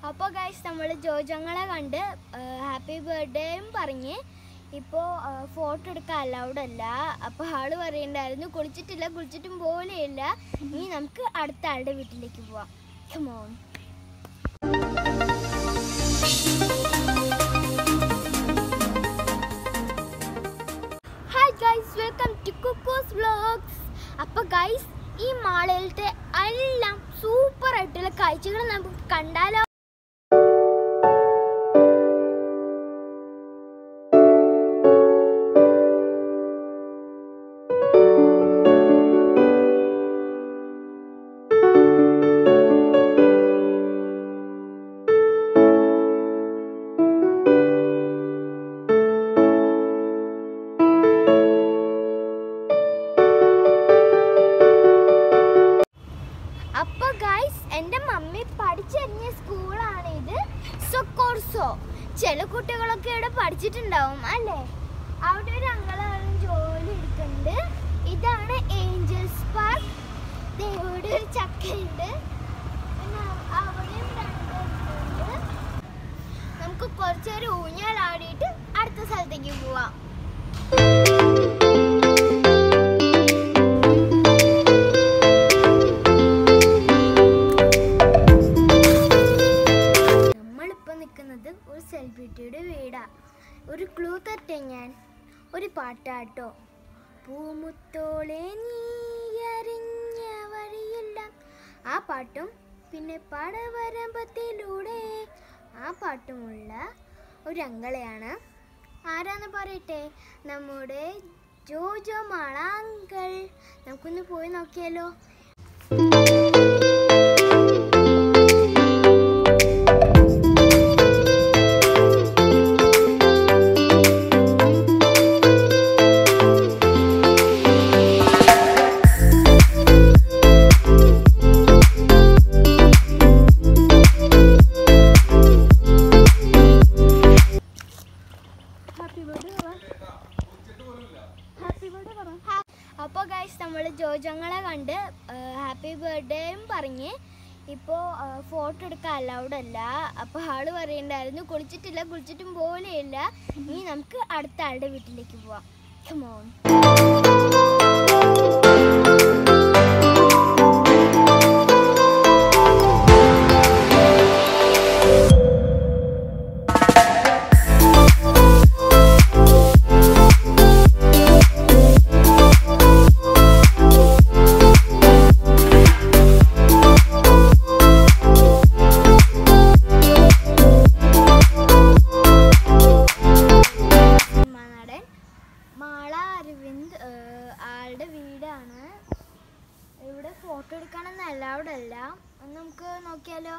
അപ്പോൾ ഗൈസ് നമ്മൾ ജോജങ്ങളെ കണ്ട് ഹാപ്പി ബർത്ത്ഡേയും പറഞ്ഞ് ഇപ്പോൾ ഫോട്ടോ എടുക്കാൻ അലൗഡ് അല്ല അപ്പോൾ ആള് പറയണ്ടായിരുന്നു കുളിച്ചിട്ടില്ല കുളിച്ചിട്ടും പോലെയില്ല ഇനി നമുക്ക് അടുത്ത ആളുടെ വീട്ടിലേക്ക് പോവാം come on hi guys welcome to കുക്കോസ് വ്ലോഗ്സ് അപ്പോൾ ഗൈസ് ഈ മാളയിലത്തെ എല്ലാം സൂപ്പർ ആയിട്ടുള്ള കാഴ്ചകൾ നമുക്ക് കണ്ടാലോ അപ്പൊ ഗൈസ് എൻ്റെ മമ്മി പഠിച്ചറിഞ്ഞ സ്കൂളാണ് ഇത് സൊക്കോർസോ ചില കുട്ടികളൊക്കെ ഇവിടെ പഠിച്ചിട്ടുണ്ടാവും അല്ലേ അവിടെ ഒരു അങ്ങളാണ് ജോലി എടുക്കുന്നുണ്ട് ഇതാണ് ഏഞ്ചൽസ് പാർക്ക് ഇവിടെ ഒരു ചക്കയുണ്ട് പിന്നെ അവിടെയും രണ്ടുണ്ട് നമുക്ക് കുറച്ചേരം ഊഞ്ഞാലാടിയിട്ട് അടുത്ത സ്ഥലത്തേക്ക് പോവാം നമ്മളിപ്പോ നിൽക്കുന്നത് ഒരു സെലിബ്രിറ്റിയുടെ വീടാ ഒരു ക്ലൂ തട്ടെ ഞാൻ ഒരു പാട്ടാട്ടോ പൂമുത്തോളെ നീ അറിഞ്ഞ വഴിയെല്ലാം ആ പാട്ടും പിന്നെ പടവരമ്പത്തിലൂടെ ആ പാട്ടുമുള്ള ഒരു അങ്കളയാണ് ആരാന്ന് പറയട്ടെ നമ്മുടെ ജോജോ മാള അങ്കിൾ നമുക്കൊന്ന് പോയി നോക്കിയാലോ ഹാപ്പി ബർത്ത്ഡേ ഹാപ്പി ബർത്ത്ഡേ അപ്പോൾ ഗൈസ് നമ്മൾ ജോജങ്ങളെ കണ്ട് ഹാപ്പി ബർത്ത്ഡേയും പറഞ്ഞ് ഇപ്പോൾ ഫോട്ടോ എടുക്കാൻ അലൗഡ് അല്ല അപ്പോൾ ആള് പറയണ്ടായിരുന്നു കുളിച്ചിട്ടില്ല കുളിച്ചിട്ടും പോലെയില്ല ഇനി നമുക്ക് അടുത്ത ആളുടെ വീട്ടിലേക്ക് പോവാം കമോൺ നടൻ മാള അരവിന്ദ് ഏഹ്, ആളുടെ വീടാണ് ഇവിടെ ഫോട്ടോ എടുക്കാനൊന്നും അലൗഡ് അല്ല ഒന്ന് നമുക്ക് നോക്കിയാലോ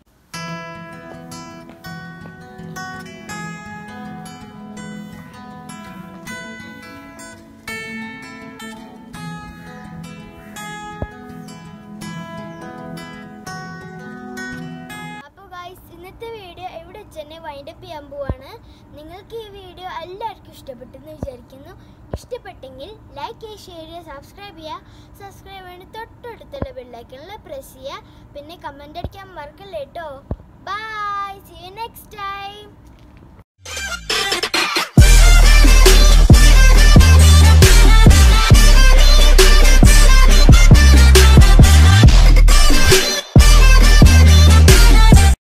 അപ്പോൾ ഗൈസ് ഇന്നത്തെ വീഡിയോ ഇവിടെ വെച്ച് തന്നെ വൈൻഡപ്പ് ചെയ്യാൻ പോവാണ് നിങ്ങൾക്ക് ഈ വീഡിയോ എല്ലാവർക്കും ഇഷ്ടപ്പെട്ടെന്ന് വിചാരിക്കുന്നു ഇഷ്ടപ്പെട്ടെങ്കിൽ ലൈക്ക് ചെയ്യുക ഷെയർ ചെയ്യുക സബ്സ്ക്രൈബ് ചെയ്യുക സബ്സ്ക്രൈബ് ചെയ്ത് തൊട്ടടുത്തുള്ള ബെല്ലൈക്കണിൽ പ്രസ് ചെയ്യുക പിന്നെ കമൻ്റ് അടിക്കാൻ മറക്കല്ലേ കേട്ടോ